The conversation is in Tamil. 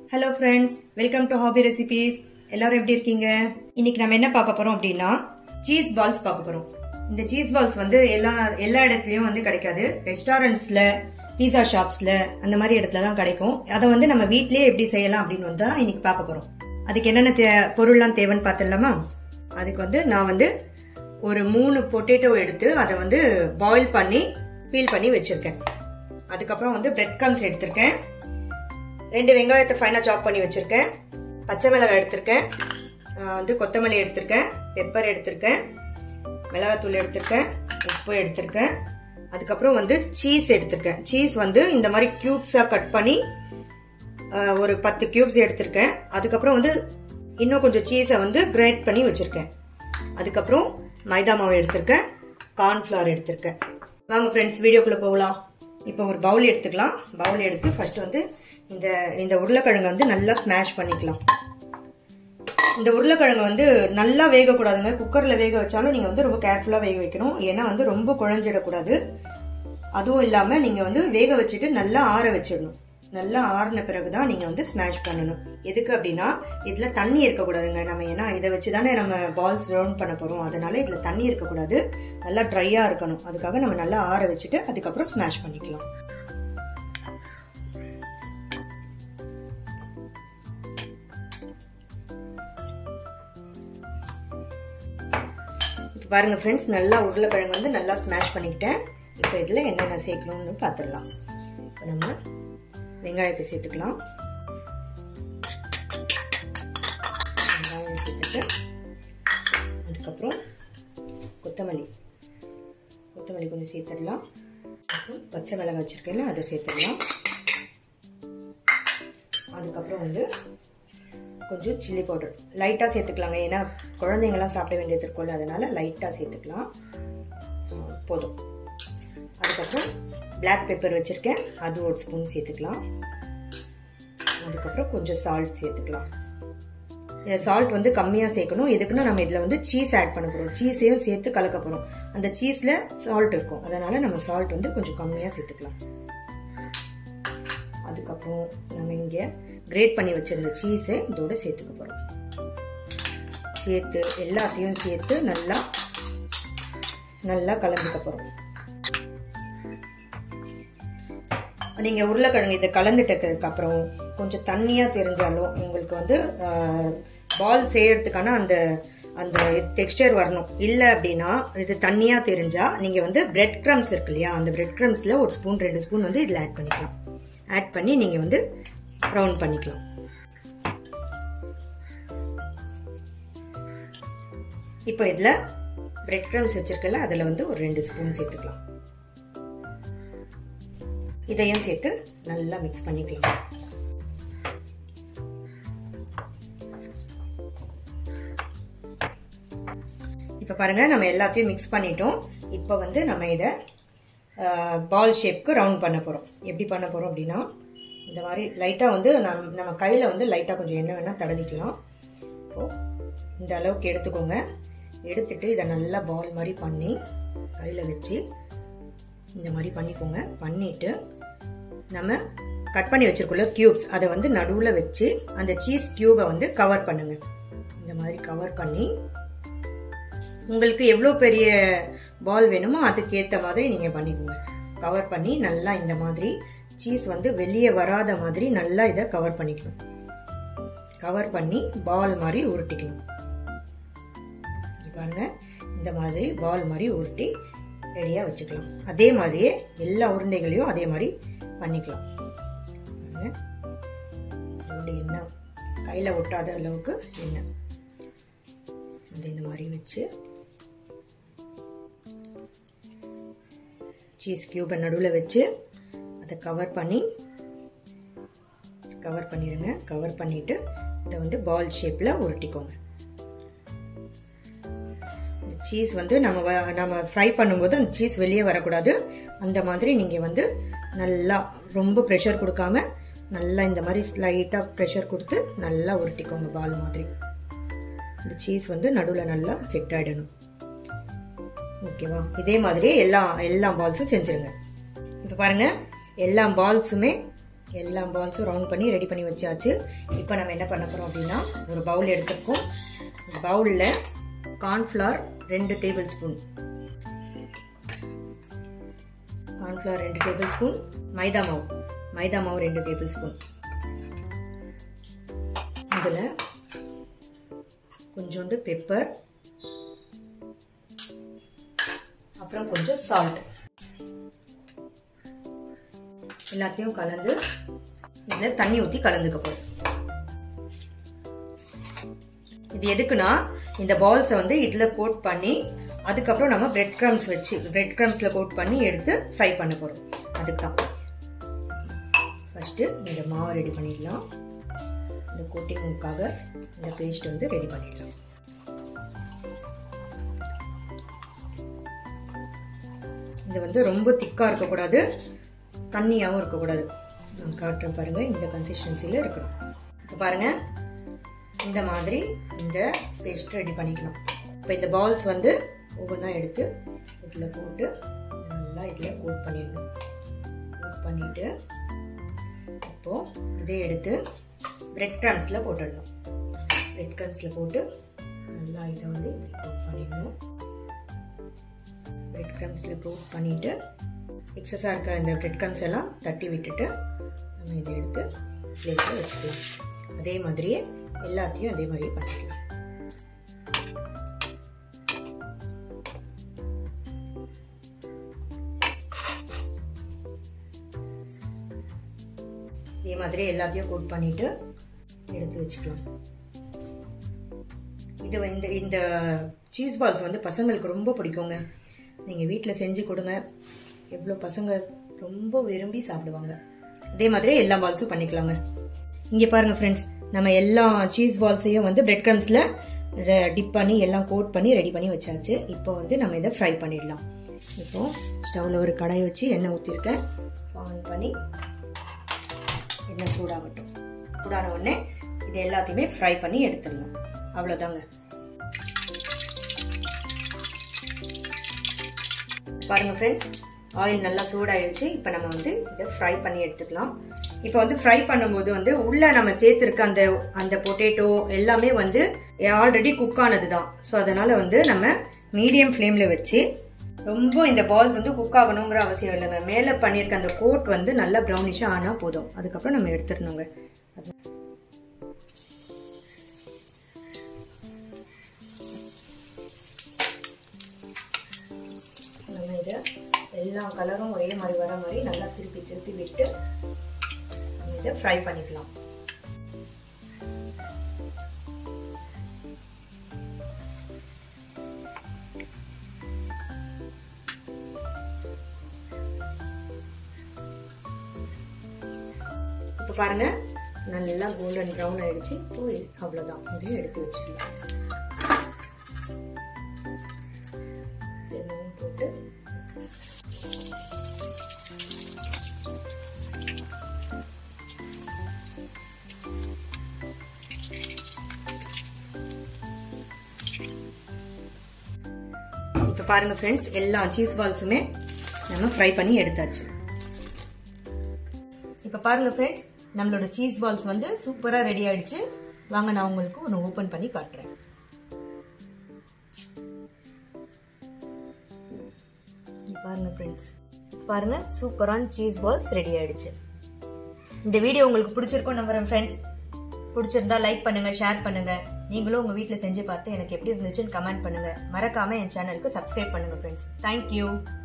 Hello friends welcome to hobby recipes எல்லாரும் எப்படி இருக்கீங்க இன்னைக்கு நம்ம என்ன பார்க்க போறோம் அப்படின்னா சீஸ் பால்ஸ் பார்க்க போறோம் இந்த சீஸ் பால்ஸ் வந்து எல்லா எல்லா இடத்துலயும் வந்து கிடைக்காது ரெஸ்டாரண்ட்ஸ்ல பீஸா ஷாப்ஸ்ல அந்த மாதிரி இடத்துல தான் கிடைக்கும் அதை வந்து நம்ம வீட்லயே எப்படி செய்யலாம் அப்படின்னு வந்து தான் இன்னைக்கு பார்க்க போறோம் அதுக்கு என்னென்ன தே- பொருள்லாம் தேவைன்னு பார்த்துடலாமா அதுக்கு வந்து நான் வந்து ஒரு மூணு பொட்டேட்டோ எடுத்து அதை வந்து பாயில் பண்ணி பீல் பண்ணி வச்சிருக்கேன் அதுக்கப்புறம் வந்து பிரெட் கம்ஸ் எடுத்திருக்கேன் ரெண்டு வெங்காயத்தை ஃபைனாக சாப் பண்ணி வச்சிருக்கேன் பச்சை மிளகாய் எடுத்திருக்கேன் ஆஹ் வந்து கொத்தமல்லி எடுத்திருக்கேன் பெப்பர் எடுத்திருக்கேன் மிளகாத்தூள் எடுத்திருக்கேன் உப்பு எடுத்திருக்கேன் அதுக்கப்புறம் வந்து சீஸ் எடுத்திருக்கேன் சீஸ் வந்து இந்த மாதிரி கியூப்ஸாக கட் பண்ணி ஆஹ் ஒரு பத்து கியூப்ஸ் எடுத்திருக்கேன் அதுக்கப்புறம் வந்து இன்னும் கொஞ்சம் சீஸை வந்து கிரேட் பண்ணி வச்சிருக்கேன் அதுக்கப்புறம் மைதா மாவு எடுத்திருக்கேன் கார்ன்ஃப்ளவர் எடுத்திருக்கேன் வாங்க ஃப்ரெண்ட்ஸ் வீடியோக்குள்ள போகலாம் இப்போ ஒரு பவுல் எடுத்துக்கலாம் பவுல் எடுத்து ஃபர்ஸ்ட் வந்து இந்த இந்த உருளைக்கிழங்கை வந்து நல்லா ஸ்மாஷ் பண்ணிக்கலாம் இந்த உருளைக்கிழங்கு வந்து நல்லா வேகக்கூடாதுங்க குக்கரில் வேக வச்சாலும் நீங்கள் வந்து ரொம்ப கேர்ஃபுல்லாக வேக வைக்கணும் ஏன்னா வந்து ரொம்ப குழஞ்சிடக்கூடாது அதுவும் இல்லாமல் நீங்கள் வந்து வேக வச்சுட்டு நல்லா ஆற வச்சிடணும் நல்லா ஆறின பிறகு தான் நீங்கள் வந்து ஸ்மாஷ் பண்ணணும் எதுக்கு அப்படின்னா இதில் தண்ணி இருக்கக்கூடாதுங்க நம்ம ஏன்னா இதை வச்சு தானே நம்ம பால்ஸ் ரவுண்ட் பண்ண போகிறோம் அதனால இதில் தண்ணி இருக்கக்கூடாது நல்லா ட்ரையாக இருக்கணும் அதுக்காக நம்ம நல்லா ஆற வச்சுட்டு அதுக்கப்புறம் ஸ்மாஷ் பண்ணிக்கலாம் இப்போ பாருங்க ஃப்ரெண்ட்ஸ் நல்லா உருளைக்கிழங்கு வந்து நல்லா ஸ்மாஷ் பண்ணிக்கிட்டேன் இப்போ இதில் என்னென்ன சேர்க்கணும்னு பார்த்துடலாம் இப்போ நம்ம வெங்காயத்தை சேர்த்துக்கலாம் வெங்காயம் சேர்த்துட்டு அதுக்கப்புறம் கொத்தமல்லி கொத்தமல்லி கொஞ்சம் சேர்த்துடலாம் அப்புறம் பச்சை மிளகாய் வச்சுருக்கேன்ல அதை சேர்த்துடலாம் அதுக்கப்புறம் வந்து கொஞ்சம் சில்லி பவுடர் லைட்டாக சேர்த்துக்கலாங்க ஏன்னா குழந்தைங்களாம் சாப்பிட வேண்டியது இருக்கும்ல அதனால லைட்டாக சேர்த்துக்கலாம் ஆ, போதும் அதுக்கப்புறம் பிளாக் பெப்பர் வச்சுருக்கேன் அது ஒரு ஸ்பூன் சேர்த்துக்கலாம் அதுக்கப்புறம் கொஞ்சம் சால்ட் சேர்த்துக்கலாம் சால்ட் வந்து கம்மியாக சேர்க்கணும் எதுக்குன்னா நம்ம இதில் வந்து சீஸ் ஆட் பண்ண போகிறோம் சீஸையும் சேர்த்து கலக்க போகிறோம் அந்த சீஸில் சால்ட் இருக்கும் அதனால நம்ம சால்ட் வந்து கொஞ்சம் கம்மியாக சேர்த்துக்கலாம் அதுக்கப்புறம் நம்ம இங்கே கிரேட் பண்ணி வச்சிருந்த சீஸை இதோட சேர்த்துக்க போகிறோம் சேர்த்து எல்லாத்தையும் சேர்த்து நல்லா நல்லா கலந்துக்க போகிறோம் நீங்கள் உருளைக்கிழங்கு இதை கலந்துட்டதுக்கு அப்புறம் கொஞ்சம் தண்ணியாக தெரிஞ்சாலும் உங்களுக்கு வந்து பால் செய்யறதுக்கான அந்த அந்த டெக்ஸ்டர் வரணும் இல்லை அப்படின்னா இது தண்ணியாக தெரிஞ்சா நீங்கள் வந்து பிரெட் க்ரம்ஸ் இருக்கு இல்லையா அந்த பிரெட் க்ரம்ஸில் ஒரு ஸ்பூன் ரெண்டு ஸ்பூன் வந்து இதில் ஆட் பண்ணிக்கலாம் ஆட் பண்ணி நீங்கள் வந்து ரவுண்ட் பண்ணிக்கலாம் இப்போ இதில் பிரெட் க்ரம்ஸ் வச்சிருக்கல அதில் வந்து ஒரு ரெண்டு ஸ்பூன் சேர்த்துக்கலாம் இதையும் சேர்த்து நல்லா மிக்ஸ் பண்ணிக்கலாம் இப்போ பாருங்க நம்ம எல்லாத்தையும் மிக்ஸ் பண்ணிட்டோம் இப்போ வந்து நம்ம இதை பால் ஷேப்க்கு ரவுண்ட் பண்ண போகிறோம் எப்படி பண்ண போகிறோம் அப்படின்னா இந்த மாதிரி லைட்டாக வந்து நம் நம்ம கையில் வந்து லைட்டாக கொஞ்சம் எண்ணெய் வேணால் தடவிக்கலாம் இப்போ இந்த அளவுக்கு எடுத்துக்கோங்க எடுத்துட்டு இதை நல்லா பால் மாதிரி பண்ணி கையில் வச்சு இந்த மாதிரி பண்ணிக்கோங்க பண்ணிட்டு நம்ம கட் பண்ணி வச்சிருக்கோம்ல கியூப்ஸ் அதை வந்து நடுவில் வச்சு அந்த சீஸ் கியூபை வந்து கவர் பண்ணுங்க இந்த மாதிரி கவர் பண்ணி உங்களுக்கு எவ்வளோ பெரிய பால் வேணுமோ அதுக்கு ஏற்ற மாதிரி நீங்கள் பண்ணிக்கோங்க கவர் பண்ணி நல்லா இந்த மாதிரி சீஸ் வந்து வெளியே வராத மாதிரி நல்லா இதை கவர் பண்ணிக்கணும் கவர் பண்ணி பால் மாதிரி உருட்டிக்கணும் இங்க பாருங்க இந்த மாதிரி பால் மாதிரி உருட்டி ரெடியாக வச்சுக்கலாம் அதே மாதிரியே எல்லா உருண்டைகளையும் அதே மாதிரி பண்ணிக்கலாம் பாருங்க. இதோட எண்ணெய் கையில் ஒட்டாத அளவுக்கு எண்ணெய் அது இந்த மாதிரி வச்சு சீஸ் கியூபை நடுவில் வச்சு அதை கவர் பண்ணி கவர் பண்ணிடுங்க கவர் பண்ணிட்டு இதை வந்து பால் ஷேப்பில் உருட்டிக்கோங்க இந்த சீஸ் வந்து நம்ம வ- நம்ம ஃப்ரை பண்ணும்போது அந்த சீஸ் வெளியே வரக்கூடாது அந்த மாதிரி நீங்கள் வந்து நல்லா ரொம்ப ப்ரெஷர் கொடுக்காம நல்லா இந்த மாதிரி லைட்டாக ப்ரெஷர் கொடுத்து நல்லா உருட்டிக்கோங்க பால் மாதிரி இந்த சீஸ் வந்து நடுவில் நல்லா செட் ஆகிடணும் ஓகேவா இதே மாதிரி எல்லா எல்லா பால்ஸும் செஞ்சுருங்க இப்போ பாருங்க எல்லா பால்ஸுமே எல்லா பால்ஸும் ரவுண்ட் பண்ணி ரெடி பண்ணி வச்சாச்சு இப்போ நம்ம என்ன பண்ண போகிறோம் அப்படின்னா ஒரு பவுல் எடுத்துருக்கோம் பவுலில் கார்ன்ஃப்ளவர் ரெண்டு டேபிள் ஸ்பூன் கார்ன்ஃப்ளவர் ரெண்டு டேபிள் ஸ்பூன் மைதா மாவு மைதா மாவு ரெண்டு டேபிள் ஸ்பூன் இதில் கொஞ்சோண்டு பெப்பர் அப்புறம் கொஞ்சம் சால்ட் எல்லாத்தையும் கலந்து இதில் தண்ணி ஊற்றி கலந்துக்க போகிறோம் இது எதுக்குன்னா இந்த பால்ஸை வந்து இதில் கோட் பண்ணி அதுக்கப்புறம் நம்ம பிரெட் க்ரம்ஸ் வச்சு பிரெட் க்ரம்ஸில் கோட் பண்ணி எடுத்து ஃப்ரை பண்ண போகிறோம் அதுக்கு தான் ஃபஸ்ட்டு இந்த மாவை ரெடி பண்ணிடலாம் இந்த கோட்டிங்குக்காக இந்த பேஸ்ட் வந்து ரெடி பண்ணிடலாம் இது வந்து ரொம்ப திக்காக இருக்கக்கூடாது தண்ணியாகவும் இருக்கக்கூடாது நான் காட்டுறேன் பாருங்கள் இந்த கன்சிஸ்டன்சியில் இருக்கணும் இப்போ பாருங்கள் இந்த மாதிரி இந்த பேஸ்ட் ரெடி பண்ணிக்கணும் இப்போ இந்த பால்ஸ் வந்து ஒவ்வொன்றா எடுத்து இதில் போட்டு நல்லா இதில் கோட் பண்ணிடணும் கோட் பண்ணிவிட்டு இப்போது இதே எடுத்து பிரெட் க்ரம்ஸில் போட்டுடணும் பிரெட் க்ரம்ஸில் போட்டு நல்லா இதை வந்து இப்படி கோட் பண்ணிடணும் பிரெட் க்ரம்ஸில் கோட் பண்ணிவிட்டு எக்ஸஸாக இருக்க இந்த பிரெட் க்ரம்ஸ் எல்லாம் தட்டி விட்டுட்டு நம்ம இதை எடுத்து பிளேட்டில் வச்சுக்கலாம் அதே மாதிரியே எல்லாத்தையும் அதே மாதிரியே பண்ணிக்கலாம் இதே மாதிரி எல்லாத்தையும் கோட் பண்ணிட்டு எடுத்து வச்சுக்கலாம் இது இந்த இந்த சீஸ் பால்ஸ் வந்து பசங்களுக்கு ரொம்ப பிடிக்குங்க நீங்கள் வீட்டில் செஞ்சு கொடுங்க எவ்வளோ பசங்க ரொம்ப விரும்பி சாப்பிடுவாங்க அதே மாதிரி எல்லா பால்ஸும் பண்ணிக்கலாங்க இங்கே பாருங்கள் ஃப்ரெண்ட்ஸ் நம்ம எல்லா சீஸ் பால்ஸையும் வந்து பிரெட் க்ரம்ஸில் டிப் பண்ணி எல்லாம் கோட் பண்ணி ரெடி பண்ணி வச்சாச்சு இப்போ வந்து நம்ம இதை ஃப்ரை பண்ணிடலாம் இப்போ ஸ்டவ்வில் ஒரு கடாய் வச்சு எண்ணெய் ஊற்றிருக்கேன் ஆன் பண்ணி எண்ணெய் சூடாகட்டும் சூடான உடனே இது எல்லாத்தையுமே ஃப்ரை பண்ணி எடுத்துடலாம் அவ்வளோதாங்க பாருங்க ஃப்ரெண்ட்ஸ் ஆயில் நல்லா சூடாயிடுச்சு இப்போ நம்ம வந்து இதை ஃப்ரை பண்ணி எடுத்துக்கலாம் இப்போ வந்து ஃப்ரை பண்ணும்போது வந்து உள்ள நம்ம சேர்த்துருக்க அந்த அந்த பொட்டேட்டோ எல்லாமே வந்து ஆல்ரெடி குக் ஆனது தான் ஸோ அதனால வந்து நம்ம மீடியம் ஃப்ளேமில் வச்சு ரொம்ப இந்த பால்ஸ் வந்து குக் ஆகணுங்கிற அவசியம் இல்லைங்க மேலே பண்ணியிருக்க அந்த கோட் வந்து நல்லா ப்ரௌனிஷாக ஆனால் போதும் அதுக்கப்புறம் நம்ம எடுத்துடணுங்க நம்ம இதை எல்லா கலரும் ஒரே மாதிரி வர மாதிரி நல்லா திருப்பி திருப்பி விட்டு நம்ம இதை ஃப்ரை பண்ணிக்கலாம் இப்போ பாருங்க நல்லா கோல்டன் ப்ரௌன் ஆயிடுச்சு இப்போ அவ்வளோதான் இதையும் எடுத்து வச்சுக்கலாம் போட்டு இப்போ பாருங்க ஃப்ரெண்ட்ஸ் எல்லா சீஸ் பால்ஸுமே நம்ம ஃப்ரை பண்ணி எடுத்தாச்சு இப்போ பாருங்க ஃப்ரெண்ட்ஸ் நம்மளோட சீஸ் பால்ஸ் வந்து சூப்பராக ரெடி ஆயிடுச்சு வாங்க நான் உங்களுக்கு ஒன்று ஓப்பன் பண்ணி காட்டுறேன் பாருங்க ஃப்ரெண்ட்ஸ் பாருங்க சூப்பரான சீஸ் பால்ஸ் ரெடி ஆயிடுச்சு இந்த வீடியோ உங்களுக்கு பிடிச்சிருக்கும் நம்புறேன் ஃப்ரெண்ட்ஸ் பிடிச்சிருந்தா லைக் பண்ணுங்க ஷேர் பண்ணுங்க நீங்களும் உங்க வீட்டில் செஞ்சு பார்த்து எனக்கு எப்படி இருந்துச்சுன்னு கமெண்ட் பண்ணுங்க மறக்காம என் சேனலுக்கு சப்ஸ்கிரைப் பண்ணுங்க ஃப்ரெண்ட்ஸ் தேங்க்யூ